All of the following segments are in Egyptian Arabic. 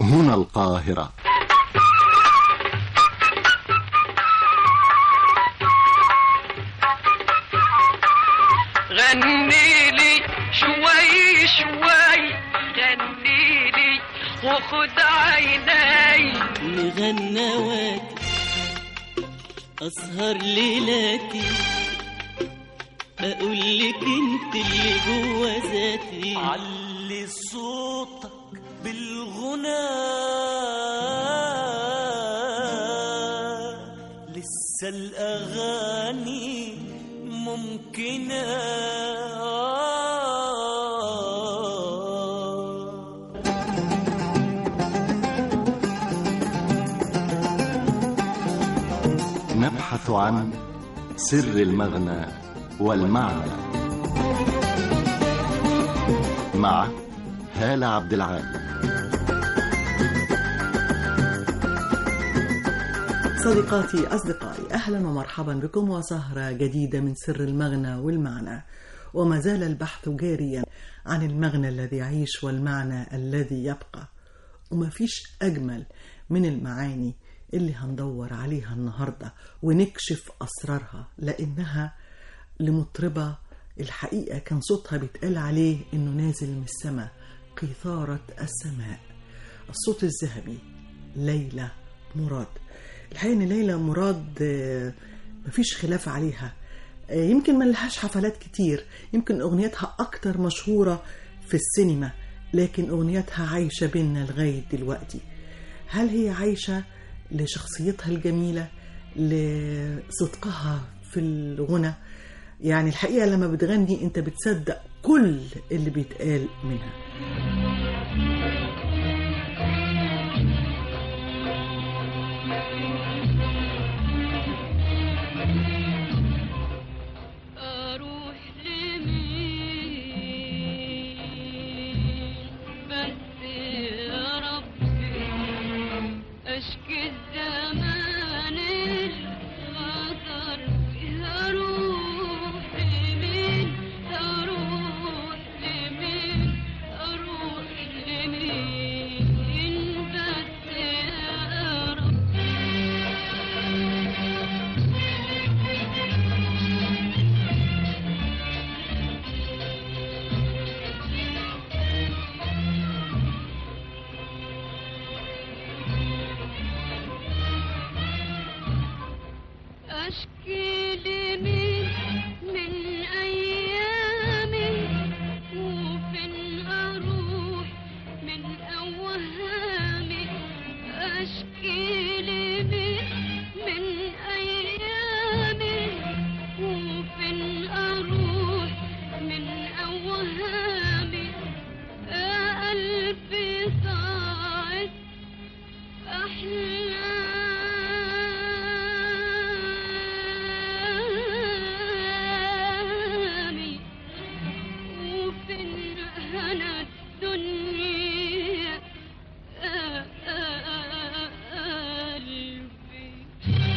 هنا القاهرة غني لي شوي شوي غني لي وخد عيني مغنواتي أسهر ليلاتي أقول لك أنت اللي جوا ذاتي علي صوتك بالغنى لسه الأغاني ممكنة نبحث عن سر المغنى والمعنى مع هالة عبد العال صديقاتي أصدقائي أهلا ومرحبا بكم وسهرة جديدة من سر المغنى والمعنى وما زال البحث جاريا عن المغنى الذي يعيش والمعنى الذي يبقى وما فيش أجمل من المعاني اللي هندور عليها النهاردة ونكشف أسرارها لأنها لمطربة الحقيقة كان صوتها بيتقال عليه إنه نازل من السماء قيثارة السماء الصوت الذهبي ليلى مراد الحقيقة إن ليلى مراد آه، مفيش خلاف عليها آه، يمكن ما لهاش حفلات كتير يمكن أغنيتها أكتر مشهورة في السينما لكن أغنيتها عايشة بينا لغاية دلوقتي هل هي عايشة لشخصيتها الجميلة لصدقها في الغنى يعني الحقيقة لما بتغني انت بتصدق كل اللي بيتقال منها أروح لمين بس يا ربي أشكي الزمان الخطر أروح لمين أروح لمين أروح لمين بس يا ربي أشكي لمين من أيامي وفين أروح من أوهامي أشكي لمين من أيامي وفين أروح من أوهامي يا قلبي صاعد أحلامي وفين هنا الدنيا قلبي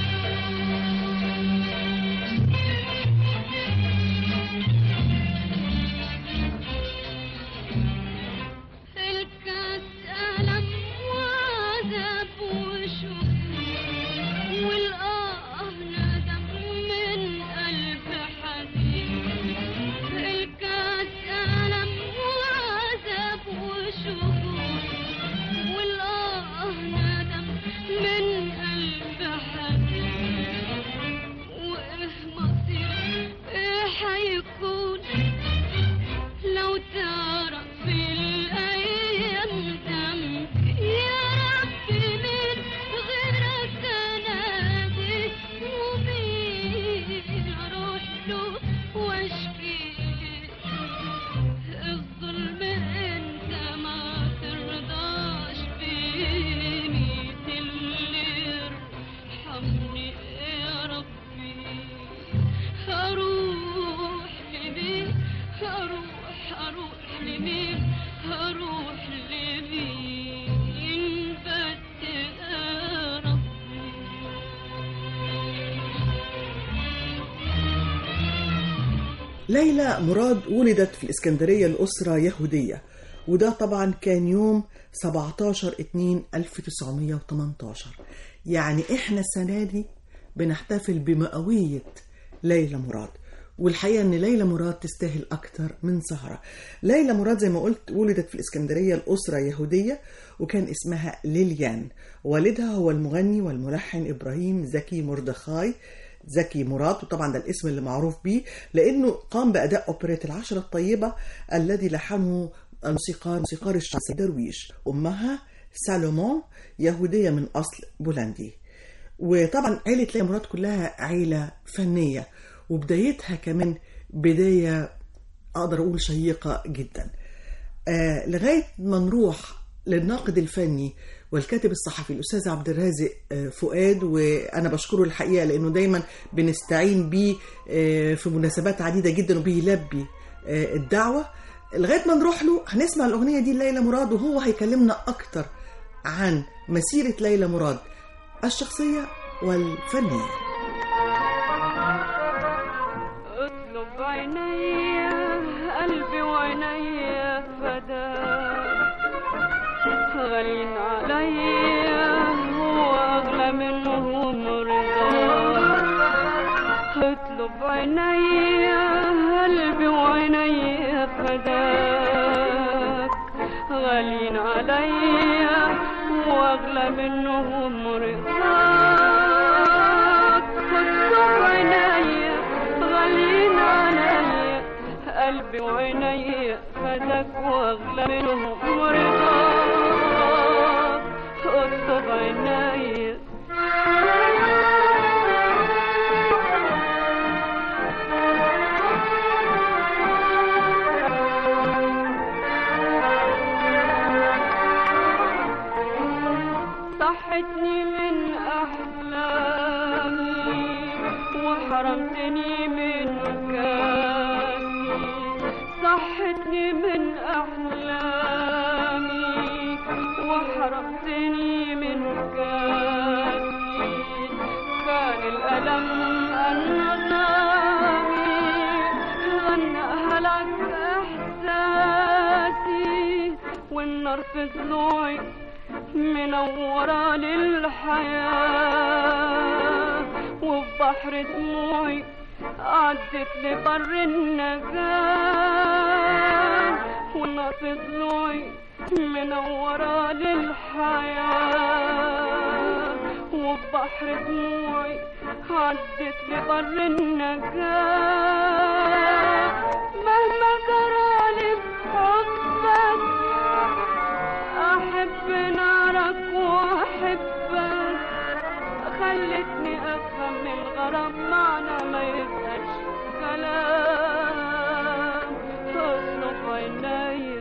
الكاس ألم وعذاب وشوق والآه ندم من قلب حزين الكاس ألم وعذاب وشوق والآه ندم من قلب حزين وإيه مصير إيه حيكون لو تعرف الأيام ذنبي يا ربي من غيرك أنادي ومين أروح له وأشكي الظلم أنت ما ترضاش بيه مين اللي يرحمني يا ربي هروح لمين هروح هروح لمين هروح لمين بس يا ربي ليلى مراد ولدت في الإسكندرية لأسرة يهودية وده طبعا كان يوم 17 2 1918 يعني احنا السنة دي بنحتفل بمئوية ليلى مراد والحقيقة ان ليلى مراد تستاهل اكتر من سهرة ليلى مراد زي ما قلت ولدت في الاسكندرية الاسرة يهودية وكان اسمها ليليان والدها هو المغني والملحن ابراهيم زكي مردخاي زكي مراد وطبعا ده الاسم اللي معروف بيه لانه قام باداء اوبريت العشره الطيبه الذي لحنه الموسيقار موسيقار الشعبي درويش امها سالومون يهوديه من اصل بولندي وطبعا عيله ليلى مراد كلها عيله فنيه وبدايتها كمان بدايه اقدر اقول شيقه جدا آه لغايه ما نروح للناقد الفني والكاتب الصحفي الاستاذ عبد الرازق آه، فؤاد وانا بشكره الحقيقه لانه دايما بنستعين بيه آه، في مناسبات عديده جدا وبيلبي آه، الدعوه لغايه ما نروح له هنسمع الاغنيه دي ليلى مراد وهو هيكلمنا اكتر عن مسيره ليلى مراد الشخصيه والفنيه اطلب عيني قلبي وعيني فداك غالين عليا هو اغلى منهم رضاك اطلب عيني قلبي وعيني فداك غالين عليا واغلى منهم رضاك اطلب عيني غالين عليا قلبي وعيني فداك واغلى منهم رضاك اطلب عيني صحتني من أحلامي وحرمتني من كاسي صحتني من أحلامي وحرمتني من كاسي كان الألم النظامي غنى هلك إحساسي والنار في ضلوعي منورة للحياة وفي بحر دموعي عدت لبر النجاة والنار في ضلوعي منورة للحياة وفي بحر دموعي عدت لبر النجاة مهما جرالي بحبك أحب نارك وأحبك خلتني أفهم الغرام معنى ما يبقاش كلام اطلب عيني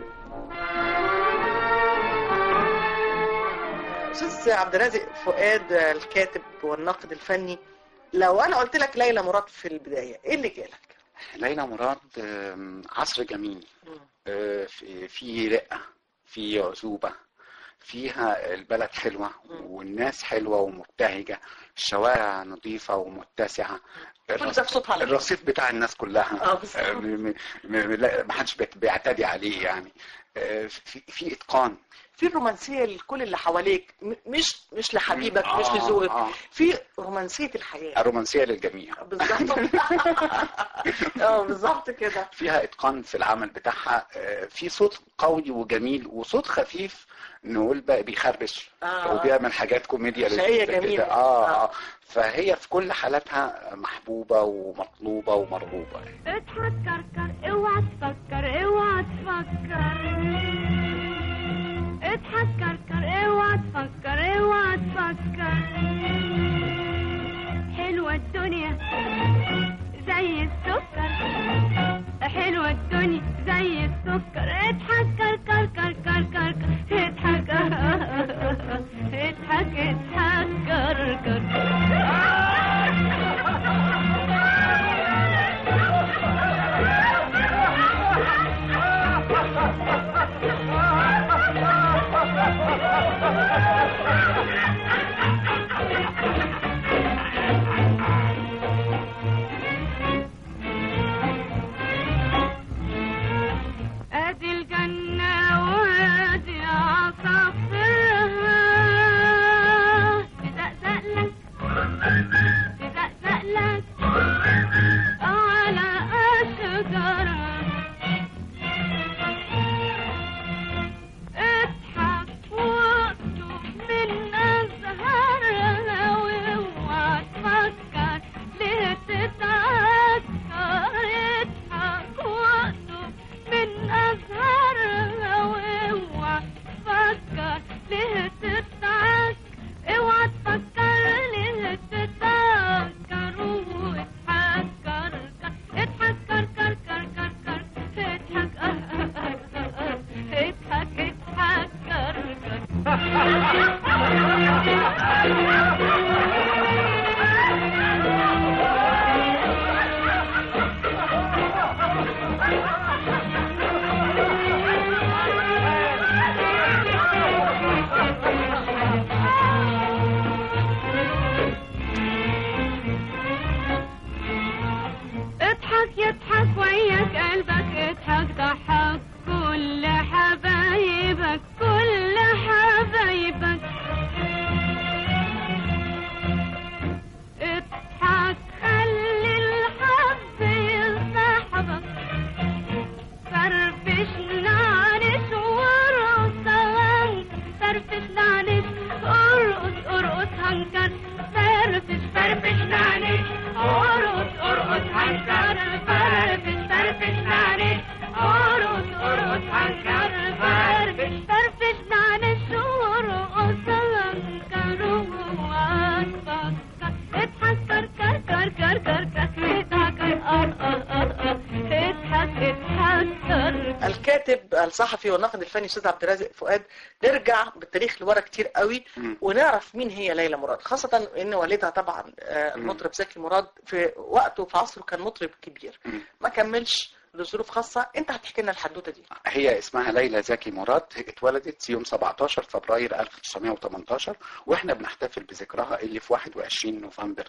استاذ عبد الرازق فؤاد الكاتب والناقد الفني لو انا قلت لك ليلى مراد في البدايه ايه اللي جالك؟ ليلى مراد آم، عصر جميل آه، في- في رقة في عزوبة فيها البلد حلوة والناس حلوة ومبتهجة الشوارع نظيفة ومتسعة كل ده بصوت على الرصيف بتاع الناس كلها اه بالظبط. آه، م- م- م- لا، ما حدش بيت- بيعتدي عليه يعني آه، في في اتقان في الرومانسيه لكل اللي حواليك م- مش مش لحبيبك آه، مش لذوقك آه. في رومانسيه الحياه الرومانسية للجميع بالظبط اه بالظبط كده فيها اتقان في العمل بتاعها آه، في صوت قوي وجميل وصوت خفيف نقول بقى بيخربش آه. وبيعمل حاجات كوميديا شقية لذيذة جميلة. كده. آه, آه. اه فهي في كل حالاتها محبوبة ومطلوبة ومرغوبة اضحك كركر اوعى تفكر اوعى تفكر اضحك كركر اوعى تفكر اوعى تفكر حلوة الدنيا زي السكر حلوة الدنيا زي السكر اضحك كركر كركر كركر اضحك اضحك اضحك كركر اضحك يضحك وياك قلبك اضحك ضحك كل حبايبك كل حبايبك اضحك خلي الحب يصاحبك فرفش نعنش وارقص هنك فرفش نعنش ارقص ارقص هنكر فرفش فرفش نعنش ارقص ارقص هنكر فرفش فرفش نعنش ارقص ارقص هنكر فرفش فرفش نعنش وارقص هنكر واتفكر اضحك كر كر كر كر كر كر اضحك ار ار ار ار اضحك اضحك كر الكاتب الصحفي والناقد الفني استاذ عبد الرازق فؤاد نرجع بالتاريخ لورا كتير قوي مم. ونعرف مين هي ليلى مراد خاصة ان والدها طبعا آه، المطرب زكي مراد في وقته في عصره كان مطرب كبير مم. ما كملش لظروف خاصة انت هتحكي لنا الحدوتة دي هي اسمها ليلى زكي مراد اتولدت يوم 17 فبراير 1918 واحنا بنحتفل بذكرها اللي في 21 نوفمبر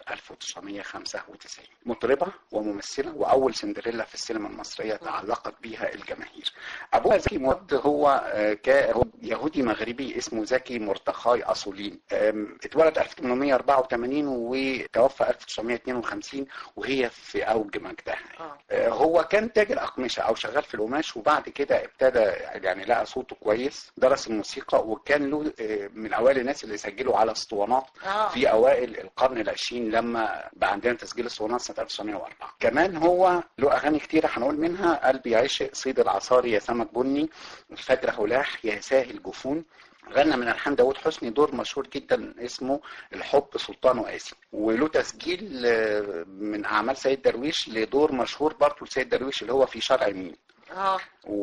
1995 مطربة وممثلة واول سندريلا في السينما المصرية تعلقت بيها الجماهير ابوها زكي مراد هو آه، كا- هو يهودي مغربي اسمه زكي مرتخاي اصولين آم، اتولد 1884 وتوفى 1952 وهي في اوج مجدها اه آه، هو كان تاجر اقمشه او شغال في القماش وبعد كده ابتدى يعني لقى صوته كويس درس الموسيقى وكان له آه، من اوائل الناس اللي سجلوا على اسطوانات اه في اوائل القرن العشرين لما بقى عندنا تسجيل اسطوانات سنه 1904 كمان هو له اغاني كتيره هنقول منها قلبي عشق صيد العصاري يا سمك بني الفجر هلاح يا ساهل جفون غنى من الحان داوود حسني دور مشهور جدا اسمه الحب سلطان وقاسي وله تسجيل آه، من اعمال سيد درويش لدور مشهور برضه لسيد درويش اللي هو في شرع مين اه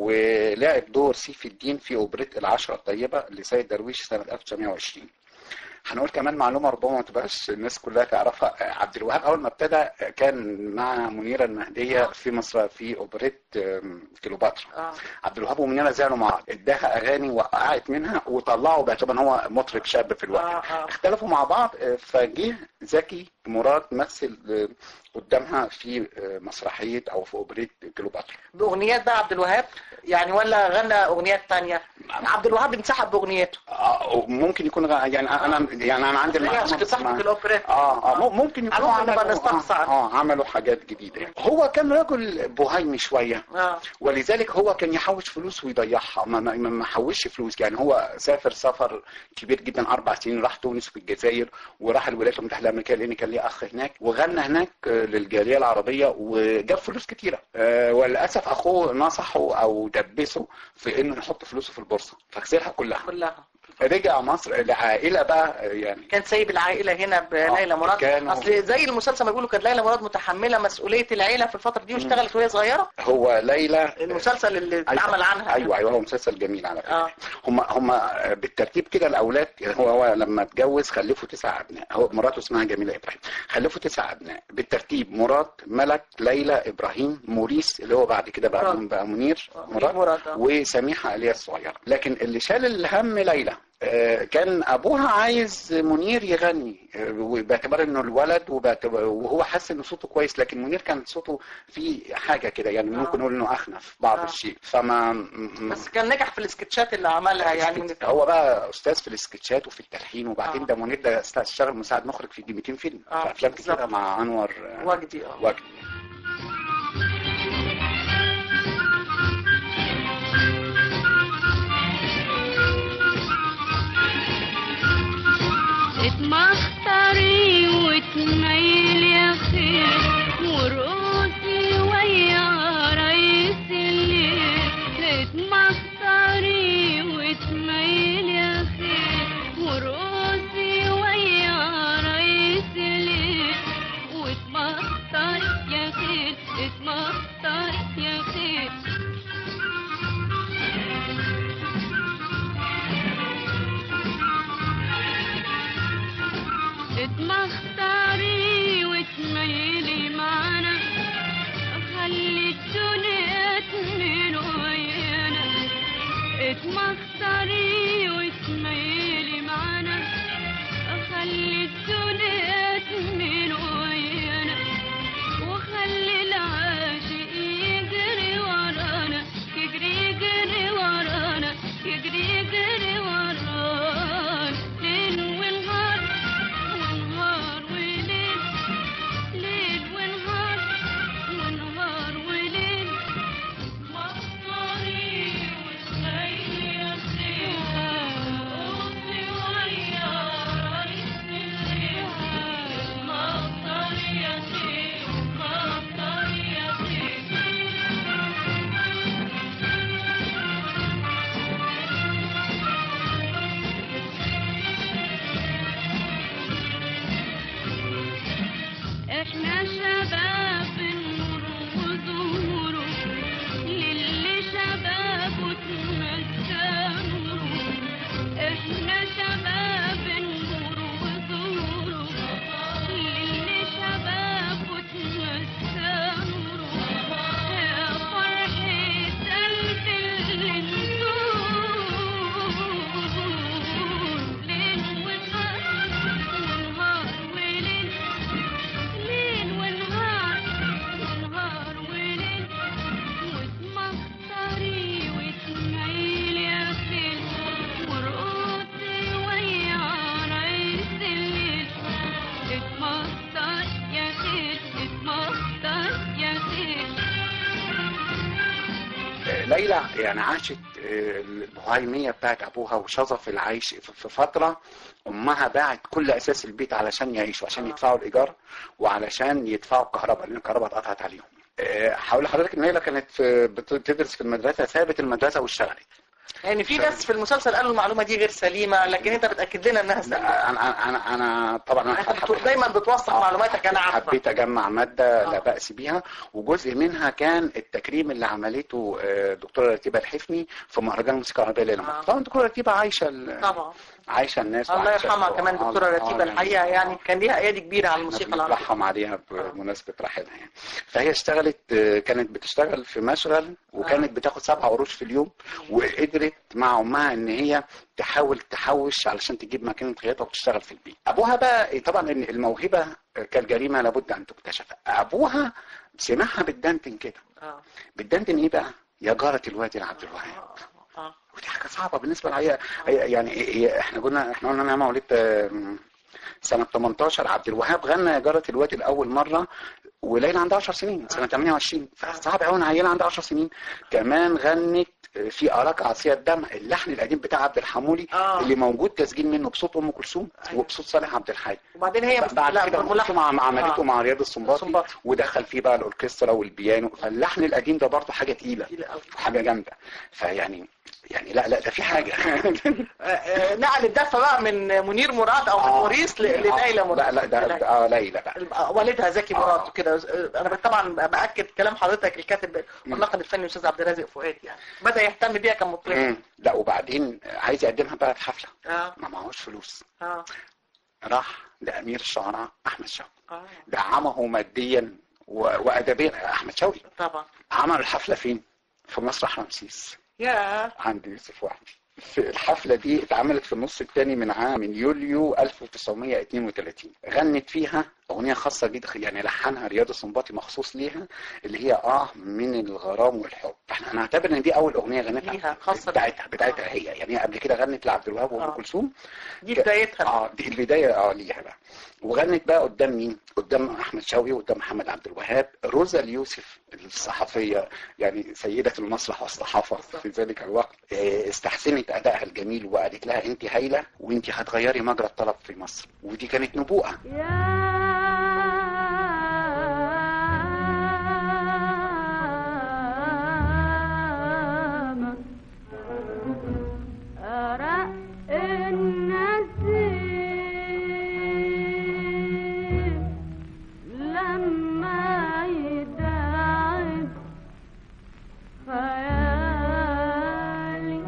ولعب دور سيف الدين في اوبريت العشرة الطيبة لسيد درويش سنة 1920 هنقول كمان معلومة ربما ما تبقاش الناس كلها تعرفها عبد الوهاب أول ما ابتدى كان مع منيرة المهدية في مصر في أوبريت آم، كليوباترا اه عبد الوهاب ومنيرة زعلوا مع بعض اداها أغاني وقعت منها وطلعوا باعتبار إن هو مطرب شاب في الوقت اه اه اختلفوا مع بعض آه، فجه زكي مراد مثل آه، قدامها في آه، مسرحية أو في أوبريت كليوباترا باغنيات بقى عبد الوهاب يعني ولا غنى اغنيات تانية عبد الوهاب انسحب باغنيته آه، ممكن يكون غ- يعني انا يعني انا عندي هي المعلومة عشان صاحبة مع- الاوبريت اه اه مم- ممكن يكونوا عموما نبقى عملوا نستقصى اه, عنه. آه عملوا حاجات جديده يعني. هو كان رجل بهيمي شويه اه ولذلك هو كان يحوش فلوس ويضيعها ما, ما, ما حوش فلوس يعني هو سافر سفر كبير جدا اربع سنين راح تونس في الجزائر وراح الولايات المتحده الامريكيه لان كان ليه اخ هناك وغنى هناك آه، للجاليه العربيه وجاب فلوس كتيره آه، وللاسف اخوه نصحه او دبسه في انه يحط فلوسه في البورصه فخسرها كلها كلها رجع مصر العائله بقى آه، يعني كان سايب العائله هنا بليلى مراد كانوا- اصل زي المسلسل ما بيقولوا كانت ليلى مراد متحمله مسؤوليه العيله في الفتره دي واشتغلت وهي صغيره هو ليلى المسلسل اللي اتعمل عنها ايوه ايوه هو مسلسل جميل على فكره اه هم هم بالترتيب كده الاولاد يعني هو هو لما اتجوز خلفوا تسع ابناء هو مراته اسمها جميله ابراهيم خلفوا تسع ابناء بالترتيب مراد ملك ليلى ابراهيم موريس اللي هو بعد كده بقى مراد. بقى منير آه، مراد مراد، آه. وسميحه اللي هي الصغيره لكن اللي شال الهم ليلى آه، كان ابوها عايز منير يغني آه، باعتبار انه الولد وباعتبار- وهو حس ان صوته كويس لكن منير كان صوته فيه حاجه كده يعني ممكن نقول انه اخنف بعض آه. الشيء فما م- بس كان نجح في السكتشات اللي عملها يعني من هو بقى استاذ في السكتشات وفي التلحين وبعدين آه. ده منير ده اشتغل مساعد مخرج في 200 فيلم آه، في افلام بالظبط. كتيره مع انور آه، وجدي اه وجدي اتمختري وتميل يا خير ورقصي ويا رئيس الليل اتمختري وتميل يا خير ورقصي ويا رئيس الليل واتمختري يا اتمختاري وتميلي معانا خلي الدنيا تميل ويانا اتمختاري وتميلي معانا خلي الدنيا تميل ويانا وخلي العاشق يجري ورانا يجري يجري ورانا يجري يجري ورانا ليل ونهار ونهار وليل ليل ونهار ونهار وليل مطري وسعيد يا قوتي ويا رئيس الليل مطري يا سيد مطري يا سيد احنا شباب النور وظهوره للي شبابه تمسى نوره احنا شباب النور وظهوره للي شبابه تمسى نوره يا فرحة قلبي اللي نزور ليل ونهار ونهار وليل ليل ونهار ونهار وليل وتمختاري وتميل يا خيل ورقصي ويا رئيس الليل اتمختار يا خيل اتمختار يا خيل ليلى يعني عاشت آه، البهايمية بتاعت أبوها وشظف العيش في في فترة أمها باعت كل أساس البيت علشان يعيشوا عشان يدفعوا الإيجار وعلشان يدفعوا الكهرباء لأن الكهرباء اتقطعت عليهم آه، هقول لحضرتك إن ليلى كانت في- بتدرس في المدرسة سابت المدرسة واشتغلت يعني في ناس في المسلسل قالوا المعلومه دي غير سليمه لكن انت بتاكد لنا انها سليمه لا، أنا أنا أنا طبعا أنا انت بتقول دايما بتوثق آه، معلوماتك انا عارفه حبيت اجمع ماده لا آه. باس بيها وجزء منها كان التكريم اللي عملته آه، دكتوره رتيبه الحفني في مهرجان الموسيقى العربيه ليلى آه. طبعا دكتوره رتيبه عايشه ال- طبعا عايشه الناس الله وعايشة يرحمها ال- كمان آه، دكتوره آه، رتيبه الحقيقه يعني كان ليها ايادي كبيره على الموسيقى العربيه بنرحم عليها بمناسبة رحيلها يعني فهي اشتغلت آه، كانت بتشتغل في مشغل وكانت بتاخد سبع قروش في اليوم وقدرت مع امها ان هي تحاول تحوش علشان تجيب ماكينة خياطة وتشتغل في البيت ابوها بقى طبعا إن الموهبة كالجريمة لابد ان تكتشف ابوها سمعها بتدندن كده اه بتدندن ايه بقى يا جارة الوادي لعبد الوهاب اه ودي حاجه صعبه بالنسبه لها هي يعني هي احنا قلنا احنا قلنا انا مواليد آم، سنه 18 عبد الوهاب غنى يا جاره الوادي لاول مره وليلى عندها 10 سنين سنه 28 فصعب قوي عيله عندها 10 سنين كمان غنت في اراك عصيه الدم اللحن القديم بتاع عبد الحمولي آه. اللي موجود تسجيل منه بصوت ام كلثوم أيوة. وبصوت صالح عبد الحي وبعدين هي بعد لا، كده ملحن. مع مع عملته آه. مع رياض السنباطي السنباطي. ودخل فيه بقى الاوركسترا والبيانو فاللحن القديم ده برضه حاجه تقيله تقيلة أوي. وحاجه جامده فيعني يعني لا لا ده في حاجه آه، آه، نقل الدفه بقى من منير مراد او من آه. موريس ل- لليلى مراد لا لا ده ده- اه ليلى بقى والدها زكي آه. مراد كده آه، انا طبعا باكد كلام حضرتك الكاتب والناقد الفني الاستاذ عبد الرازق فؤاد يعني بدا يهتم بيها كمطربه مم. لا وبعدين عايز يقدمها بقى في حفله اه ما معهوش فلوس اه راح لامير الشعراء احمد شوقي اه دعمه ماديا و- وادبيا احمد شوقي طبعا عمل الحفله فين؟ في مسرح رمسيس يا عند يوسف وهبي في الحفلة دي اتعملت في النص الثاني من عام من يوليو 1932 غنت فيها أغنية خاصة جدا يعني لحنها رياض السنباطي مخصوص ليها اللي هي آه من الغرام والحب فاحنا هنعتبر ان دي أول أغنية غنتها ليها خاصة بتاعتها بتاعتها هي يعني هي قبل كده غنت لعبد الوهاب وأم آه. كلثوم دي بدايتها اه دي البدايه اه ليها بقى وغنت بقى قدام مين؟ قدام احمد شوقي وقدام محمد عبد الوهاب روزا اليوسف الصحفيه يعني سيده المسرح والصحافه في ذلك الوقت آه، استحسنت ادائها الجميل وقالت لها انت هايله وانت هتغيري مجرى الطلب في مصر ودي كانت نبوءه يا أرق النسيم لما يداعب خيالي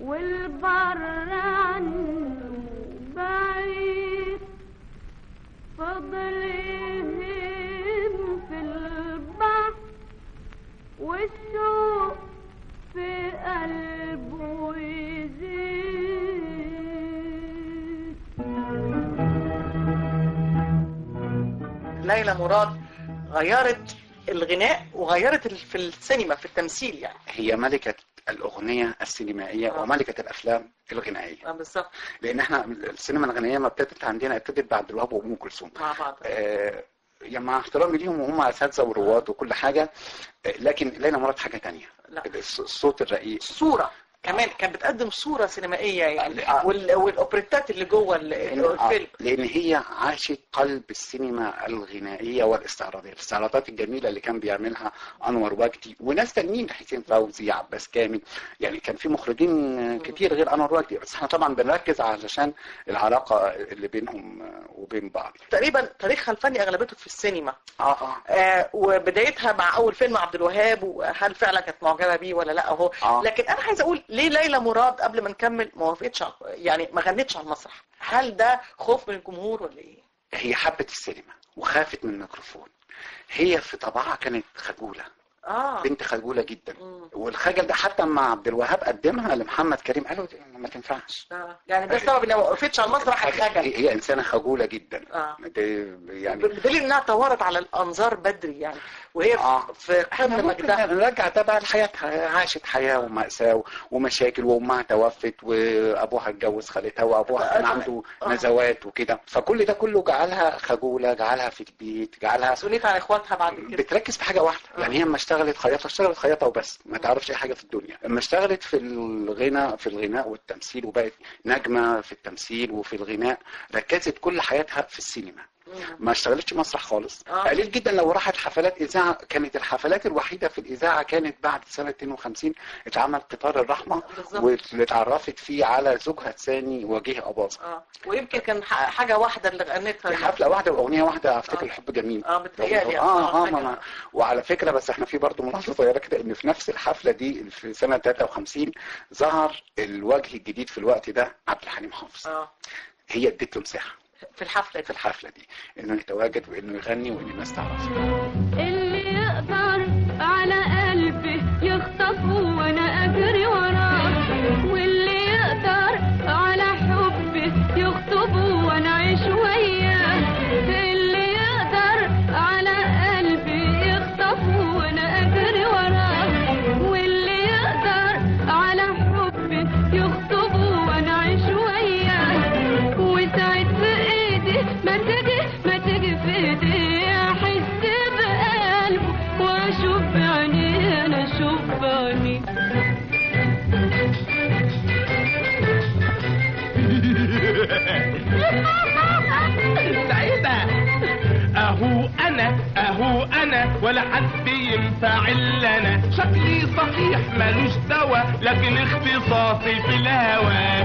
والبر عنه بعيد فضل يهيم في البحر والشوق في قلبه يزيد ليلى مراد غيرت الغناء وغيرت ال- في السينما في التمثيل يعني هي ملكة الأغنية السينمائية آه. وملكة الأفلام الغنائية آه، بالظبط لأن احنا السينما الغنائية ما ابتدت عندنا ابتدت بعد الوهاب وأم كلثوم مع بعض آه، يعني مع احترامي ليهم وهم اساتذه ورواد وكل حاجه آه، لكن ليلى مراد حاجه تانية لا. الص- الصوت الرقيق صورة كمان كانت بتقدم صورة سينمائية يعني آه. وال... والأوبريتات اللي جوه ال- آه، الفيلم لان هي عاشت قلب السينما الغنائيه والاستعراضيه الاستعراضات الجميله اللي كان بيعملها انور وجدي وناس تانيين حسين فوزي عباس كامل يعني كان في مخرجين كتير غير انور وجدي بس احنا طبعا بنركز علشان العلاقه اللي بينهم وبين بعض تقريبا تاريخها الفني أغلبته في السينما اه اه آه وبدايتها مع أول فيلم عبد الوهاب وهل فعلا كانت معجبة بيه ولا لا أهو آه. لكن أنا عايز أقول ليه ليلى مراد قبل ما نكمل ما وافقتش على- يعني ما غنتش على المسرح هل ده خوف من الجمهور ولا إيه؟ هي حبت السينما وخافت من الميكروفون هي في طبعها كانت خجوله آه بنت خجوله جدا مم. والخجل ده حتى مع عبد الوهاب قدمها لمحمد كريم قالوا دي ما تنفعش آه. يعني ده السبب إنها ما وقفتش على المسرح الخجل هي هي انسانه خجوله جدا آه. ده يعني بدليل انها طورت على الانظار بدري يعني وهي في- آه. في احنا قمه ممكن مجدها نرجع ده بقى لحياتها عاشت حياه ومأساة ومشاكل وامها توفت وابوها اتجوز خالتها وابوها كان آه. عنده آه. نزوات وكده فكل ده كله جعلها خجوله جعلها في البيت جعلها مسؤوليتها عن اخواتها بعد كده بتركز في حاجه واحده يعني هي لما اشتغلت خياطه اشتغلت خياطه وبس ما تعرفش اي حاجه في الدنيا لما اشتغلت في الغناء في الغناء والتمثيل وبقت نجمه في التمثيل وفي الغناء ركزت كل حياتها في السينما ما اشتغلتش مسرح خالص آه. قليل جدا لو راحت حفلات اذاعه كانت الحفلات الوحيده في الاذاعه كانت بعد سنه 52 اتعمل قطار الرحمه بالظبط. واللي اتعرفت فيه على زوجها الثاني وجيه اباظه اه ويمكن كان ح- حاجه واحده اللي غنتها في حفله واحده واغنيه واحده افتكر الحب جميل اه بتهيألي اه اه حاجة- ما ما وعلى فكره بس احنا في برضه ملاحظه صغيره كده ان في نفس الحفله دي في سنه 53 ظهر الوجه الجديد في الوقت ده عبد الحليم حافظ اه هي ادت له مساحه في الحفله في الحفله دي انه يتواجد وانه يغني وان الناس تعرفه اللي يقدر على قلبي يخطفه وانا اجري وراه واللي يقدر على حبي يخطبه وانا اعيش وياه اللي يقدر على قلبي يخطفه وانا اجري وراه واللي يقدر على حبي يخطبه وانا اعيش وياه وساعد في ايدي ما تجي ما تجي في ايدي احس بقلبه واشوف بعيني انا اشوف بعيني سعيدة اهو انا اهو انا ولا حد ينفع الا انا شكلي صحيح ملوش دوا لكن اختصاصي في الهوى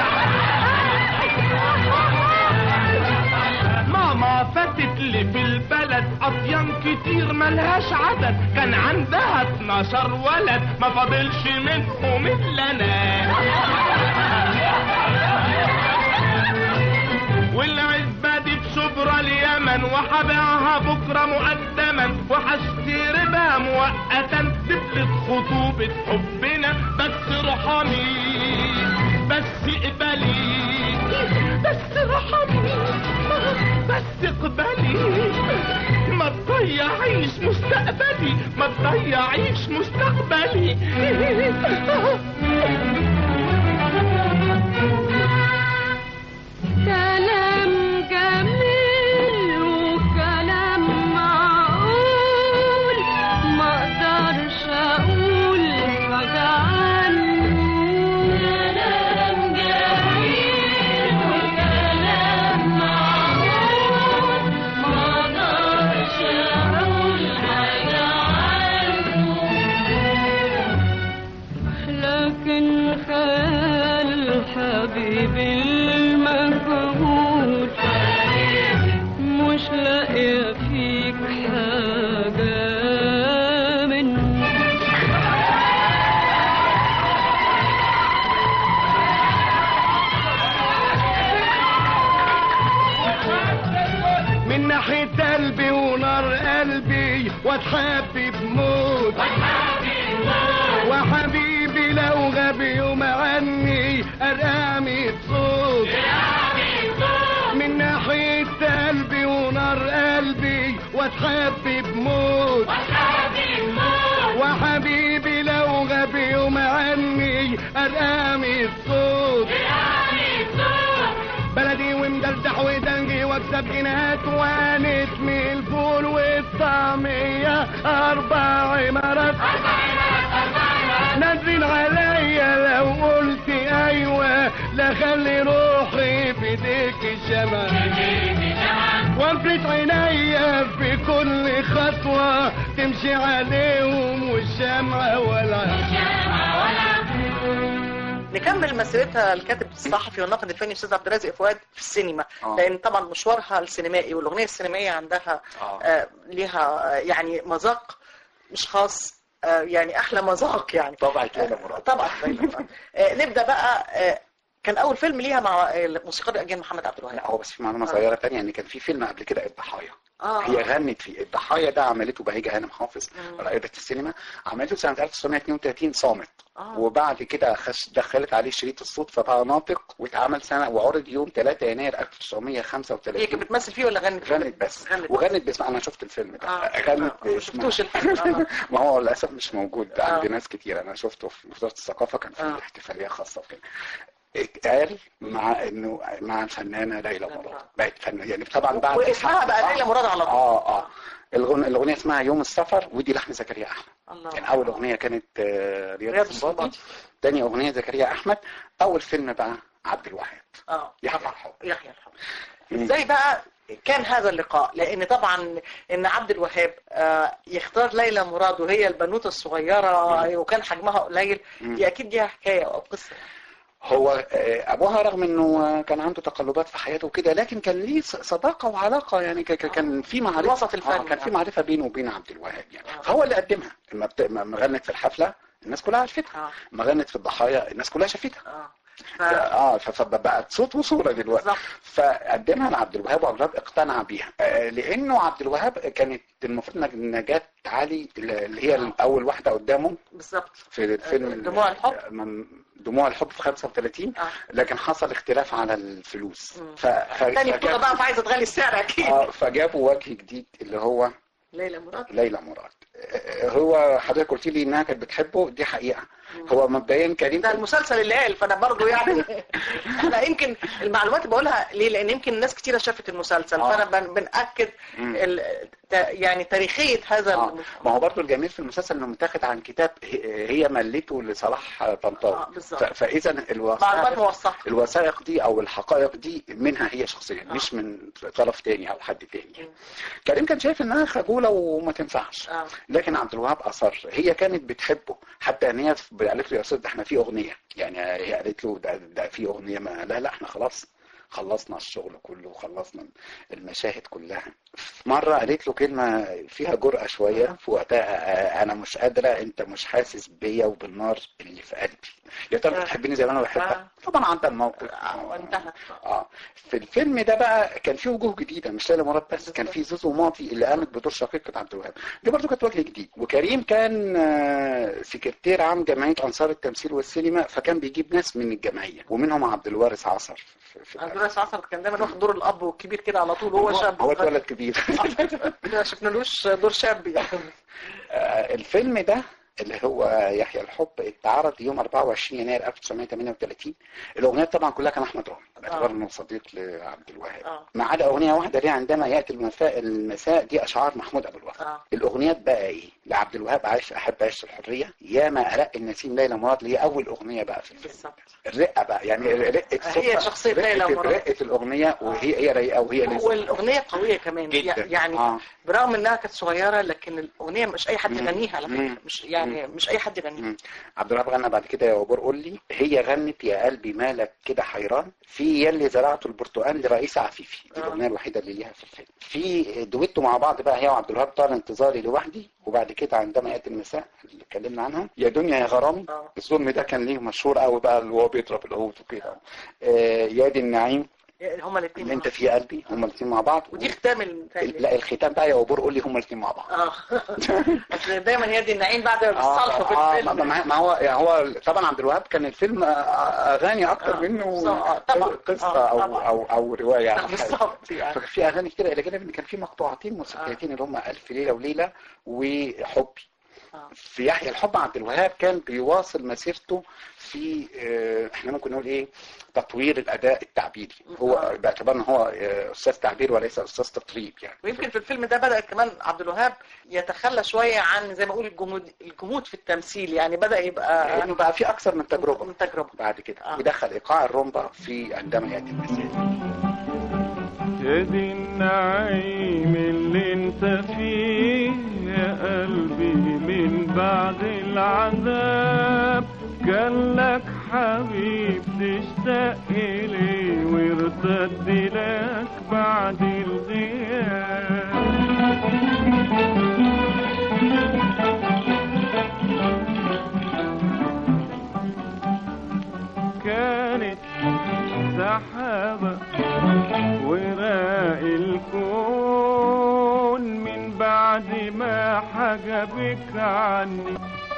ماما فاتت لي في البلد اطيان كتير ملهاش عدد كان عندها 12 ولد ما فاضلش منهم الا انا والعزبة دي بشبرا اليمن وحبيعها بكرة مقدما وحشتري بها مؤقتا تفلت خطوبة حبنا بس ارحمي بس اقبلي بس ارحمي بس اقبلي ما تضيعيش مستقبلي ما تضيعيش مستقبلي كلام جميل وكلام معقول ما اقدرش اقول حاجة عنه كلام جميل وكلام معقول ما اقدرش اقول حاجة عنه لكن خيال حبيبي المجهول مش لاقية فيك حاجة منه واتحبب موت وحبيبي لو غاب يوم عني ارقامي صوت من ناحية قلبي ونار قلبي واتحبب موت وحبيبي لو غاب يوم عني ارقامي الصوت بلدي ومدلدح ودنجي واكسب جنيهات وانت من الفول والطعمية اربع عمارات نازلين عليا لو قلت ايوه لا خلي روحي في ايديك الشمع وانفلت عينيا في كل خطوة تمشي عليهم والشمعة ولا نكمل مسيرتها الكاتب الصحفي والناقد الفني استاذ عبد الرازق فؤاد في السينما آه. لان طبعا مشوارها السينمائي والاغنيه السينمائيه عندها آه. آه ليها آه، يعني مذاق مش خاص آه يعني احلى مذاق يعني طبعا ليلى مراد. طبعا ليلى مراد. آه نبدا بقى آه كان اول فيلم ليها مع الموسيقار الاجنبي محمد عبد الوهاب لا هو بس في معلومه صغيره تانية ان كان في فيلم قبل كده الضحايا اه هي غنت فيه الضحايا ده عملته بهيجة هانم حافظ رائدة السينما عملته سنة 1932 صامت آه. وبعد كده خش دخلت عليه شريط الصوت فبقى ناطق واتعمل سنة وعرض يوم 3 يناير هي كانت 1935 بتمثل فيه ولا غنت فيه؟ غنت بس غنت وغنت باسم انا شفت الفيلم ده آه. غنت آه. ما شفتوش الفيلم آه. ما هو للاسف مش موجود آه. عند ناس كتير انا شفته في وزاره الثقافه كان في آه. احتفاليه خاصه وكده اتقال مع انه مع الفنانه ليلى مراد بقت فنانه يعني طبعا بعد واسمها بقى ليلى مراد على طول اه اه الغن- الاغنيه اسمها يوم السفر ودي لحن زكريا احمد الله كان اول اغنيه كانت آه، رياض رياض السنباطي السنباطي. تاني اغنيه زكريا احمد اول فيلم بقى عبد الوهاب اه يحيى الحب يحيى الحب ازاي بقى كان هذا اللقاء لان طبعا ان عبد الوهاب آه، يختار ليلى مراد وهي البنوته الصغيره وكان حجمها قليل دي اكيد ليها حكايه او قصه هو آه، ابوها رغم انه آه، كان عنده تقلبات في حياته وكده لكن كان ليه ص- صداقه وعلاقه يعني ك- ك- كان في معرفه الوسط الفني. آه، كان في آه. معرفه بينه وبين عبد الوهاب يعني فهو اللي قدمها لما بت- لما غنت في الحفله الناس كلها عرفتها آه. لما غنت في الضحايا الناس كلها شافتها اه ف... اه ف- فبقت صوت وصوره دلوقتي بالظبط. فقدمها لعبد الوهاب وعبد الوهاب اقتنع بيها آه، لانه عبد الوهاب كانت المفروض إن نجاة علي اللي هي اول واحده قدامه بالظبط في الفيلم دموع الحب. من- دموع الحب في 35 آه. لكن حصل اختلاف على الفلوس ف... ف... تاني بطولة فجاب... بقى فعايزه تغلي السعر اكيد آه فجابوا وجه جديد اللي هو ليلى مراد ليلى مراد آه، هو حضرتك قلت لي انها كانت بتحبه دي حقيقه هو مبدئيا كريم ده المسلسل اللي قال فانا برضه يعني انا يمكن المعلومات اللي بقولها ليه لان يمكن ناس كتيره شافت المسلسل آه. فانا بن- بناكد ال... ت- يعني تاريخيه هذا آه. الم- ما هو برضو الجميل في المسلسل انه متاخد عن كتاب هي هي ملته لصلاح آه، طنطاوي بالظبط. ف- فاذا معلومات الوثائق موثقه الوثائق دي او الحقائق دي منها هي شخصيا مش من طرف تاني او حد تاني كريم كان شايف انها خجوله وما تنفعش آه. لكن عبد الوهاب اصر هي كانت بتحبه حتى ان هي قالت له يا استاذ ده احنا في اغنيه يعني هي قالت له ده, ده في اغنيه ما لا لا احنا خلاص خلصنا الشغل كله وخلصنا المشاهد كلها في مرة قالت له كلمة فيها جرأة شوية في وقتها آه، أنا مش قادرة أنت مش حاسس بيا وبالنار اللي في قلبي يا ترى آه. بتحبني زي ما أنا بحبك آه. طبعا عدى الموقف آه، وانتهى. اه في الفيلم ده بقى كان فيه وجوه جديده مش ليلى مراد بس كان فيه زوزو ماضي اللي قامت بدور شقيقه عبد الوهاب دي برضو كانت وجه جديد وكريم كان آه، سكرتير عام جمعيه انصار التمثيل والسينما فكان بيجيب ناس من الجمعيه ومنهم عبد الوارث عصر في- في عبد الرئيس عصر كان دايما واخد دور الاب والكبير كده على طول وهو شاب هو اتولد كبير ما شفنالوش دور شاب يعني آه، الفيلم ده اللي هو يحيى الحب اتعرض يوم 24 يناير 1938 الاغنيات طبعا كلها كان احمد رامي باعتبار انه صديق لعبد الوهاب آه. ما عدا اغنيه واحده ليه عندما ياتي المساء المساء دي اشعار محمود ابو الوفا آه. الاغنيات بقى ايه لعبد الوهاب عايش احب عيش الحريه يا ما ارق النسيم ليلى مراد اللي هي اول اغنيه بقى في الفيلم بالظبط الرقه بقى يعني رقه هي صوتها، شخصية رقة- ليلى مراد. رقه الاغنيه وهي هي رايقه وهي لذيذة. والاغنيه قويه كمان جداً. يعني آه. برغم انها كانت صغيره لكن الاغنيه مش اي حد مم. يغنيها على مم. فكره مش يعني مش اي حد يغنيها مم. عبد الوهاب غنى بعد كده يا وبور قول لي هي غنت يا قلبي مالك كده حيران في يلي زرعته البرتقال لرئيس عفيفي دي آه. الاغنيه الوحيده اللي ليها في الفيلم في دويتو مع بعض بقى هي وعبد الوهاب طال انتظاري لوحدي وبعد كده عندما ياتي المساء اللي اتكلمنا عنها يا دنيا يا غرامي آه. الظلم ده كان ليه مشهور قوي بقى اللي هو بيضرب العود وكده آه يا دي النعيم هما الاثنين اللي انت في قلبي هما الاثنين مع بعض ودي ختام المثال لا الختام بقى يا وبور قول لي هما الاثنين مع بعض اه اصل دايما هي دي النعيم بعد ما آه، بيصالحوا في آه، الفيلم ما ما هو يعني هو طبعا عبد الوهاب كان الفيلم آه، اغاني اكتر آه، منه صح، طبعا. قصه آه، او طبعا. او او روايه آه، يعني بالظبط يعني ففي اغاني كتير الى جانب ان كان في مقطوعتين موسيقيتين اللي هم الف ليله وليله وحبي آه. في يحيى الحب عبد الوهاب كان بيواصل مسيرته في آه، احنا ممكن نقول ايه تطوير الاداء التعبيري هو باعتبار ان هو آه، استاذ تعبير وليس استاذ تطريب يعني ويمكن في الفيلم ده بدأ كمان عبد الوهاب يتخلى شوية عن زي ما اقول الجمود الجمود في التمثيل يعني بدأ يبقى لانه بقى في اكثر من تجربه من تجربة بعد كده آه. ودخل ايقاع الرومبا في عندما ياتي المساء يا دي النعيم اللي انت فيه يا قلبي من بعد العذاب كان لك حبيب تشتاق إليه وارتد لك بعد الغياب كانت سحابة وراء الكون من بعد ما حجبك عني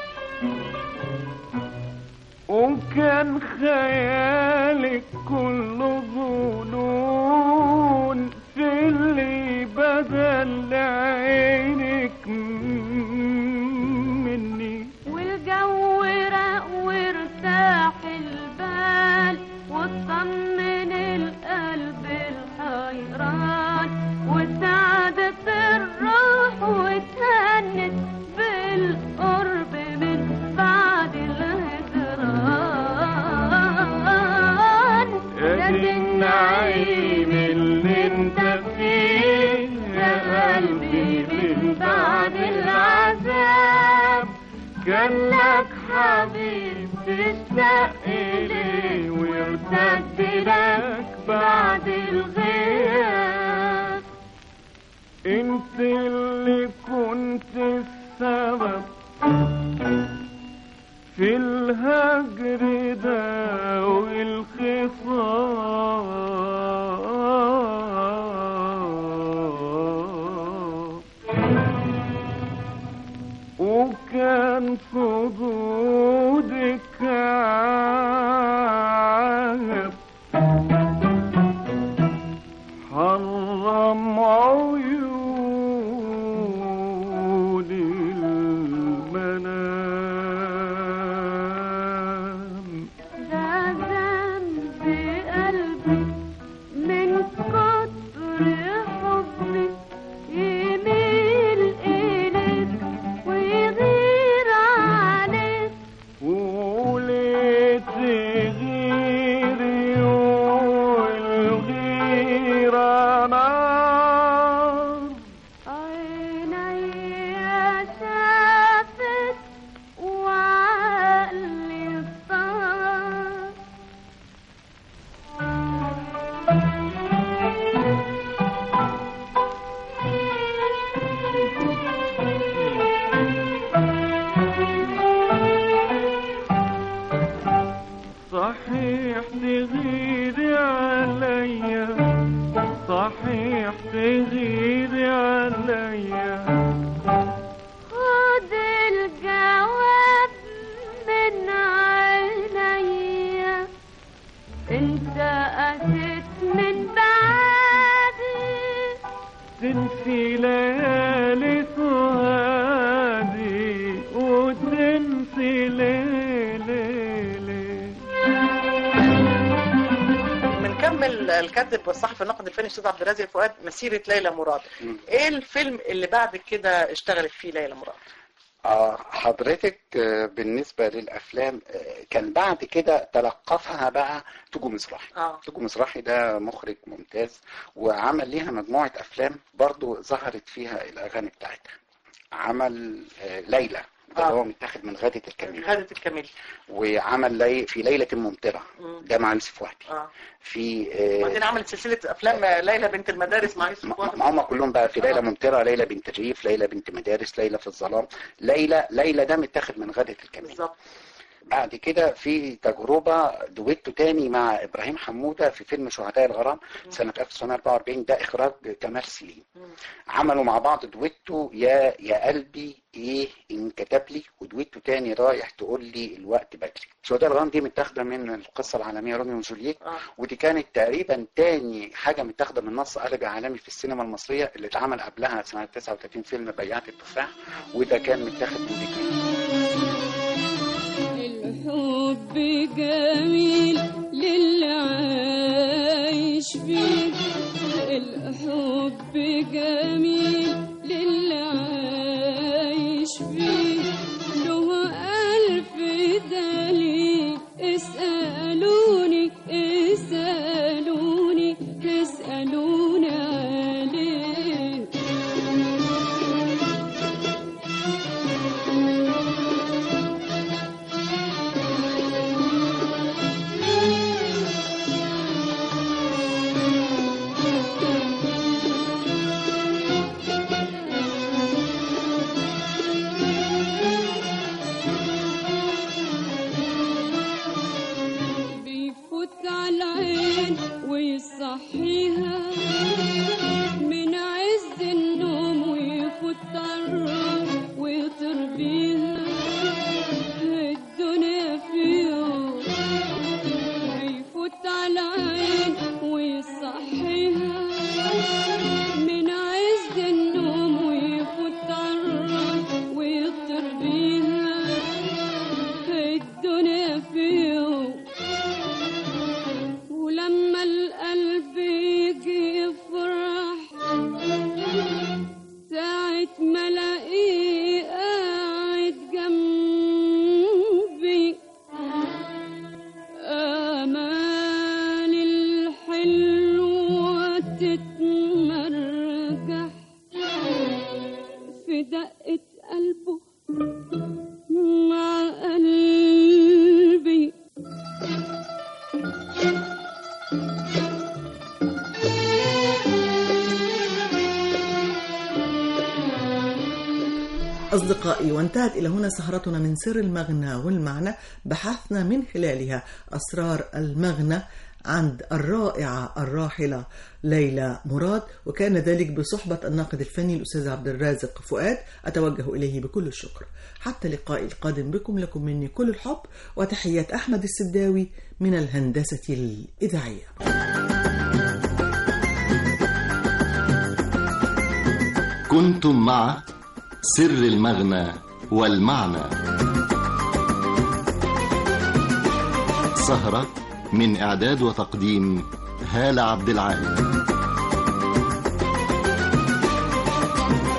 وكان خيالك كله ظنون في اللي بدل عينك مني والجو رق وارتاح البال واطمن القلب الحيران وسعدت الروح وتهنت بالقرب من بعد الهجران يا دي النعيم اللي انت فيه يا قلبي من بعد العذاب كان لك حبيب تشتاق إليه ويرتد لك بعد الغياب انت اللي كنت السبب في الهجر ده والخصام وكان خدودك عجب حرم عيون المنام ده ذنب قلبي من كتر حبي يميل إليك ويغير عليك وليه تغيري والغيرة نار عيني شافت وعقلي صار صحيح تغيري عليا صحيح تغيري عليا خد الجواب من عينيا انت قسيت من بعدي تنسي ليالي سهادي وتنسي ليلي بنكمل الكاتب والصحفي الناقد الفني الاستاذ عبد الرازق فؤاد مسيره ليلى مراد ايه الفيلم اللي بعد كده اشتغلت فيه ليلى مراد آه حضرتك آه، بالنسبة للأفلام آه، كان بعد كده تلقفها بقى توجو مصراحي اه توجو مصراحي ده مخرج ممتاز وعمل ليها مجموعة أفلام برضو ظهرت فيها الأغاني بتاعتها عمل آه، ليلى ده آه. اللي هو متاخد من غادة الكاميرا غادة الكاميلي وعمل لي في ليلة ممطرة مم. ده مع يوسف وهبي اه في وبعدين آه، عملت سلسله افلام ليلى بنت المدارس مع يوسف ما وهبي. ما هم كلهم بقى في ليلى ممطرة ليلى بنت الريف ليلى بنت مدارس ليلى في الظلام ليلى ليلى ده متاخد من غادة الكاميرا بالظبط بعد كده في تجربة دويتو تاني مع إبراهيم حمودة في فيلم شهداء الغرام سنة 1944 ده إخراج كمال سليم عملوا مع بعض دويتو يا يا قلبي إيه انكتب لي ودويتو تاني رايح تقول لي الوقت بدري شهداء الغرام دي متاخدة من القصة العالمية روميو وجولييت آه. ودي كانت تقريبا تاني حاجة متاخدة من نص قلبي عالمي في السينما المصرية اللي اتعمل قبلها سنة 39 فيلم بياعة التفاح وده كان متاخد من ديكري الحب جميل للي عايش فيه الحب جميل للي عايش فيه له ألف دليل اسألوني اسألوني اسألوني عليه بيفوت على العين ويصحيها من عز النوم ويفوت على الروح ويطير بيها الدنيا في يوم بيفوت على العين ويصحيها من عز النوم ويفوت على الروح ويطير بيها الدنيا في يوم ولما القلب يجي يفرح ساعة ما الاقيه قاعد جنبي آمال الحلوة تتمرجح في دقة قلبه مع قلبي أصدقائي وانتهت إلى هنا سهرتنا من سر المغنى والمعنى بحثنا من خلالها أسرار المغنى عند الرائعة الراحلة ليلى مراد وكان ذلك بصحبة الناقد الفني الأستاذ عبد الرازق فؤاد أتوجه إليه بكل الشكر حتى لقائي القادم بكم لكم مني كل الحب وتحيات أحمد السداوي من الهندسة الإذاعية كنتم مع سر المغنى والمعنى سهرة من إعداد وتقديم هالة عبد العال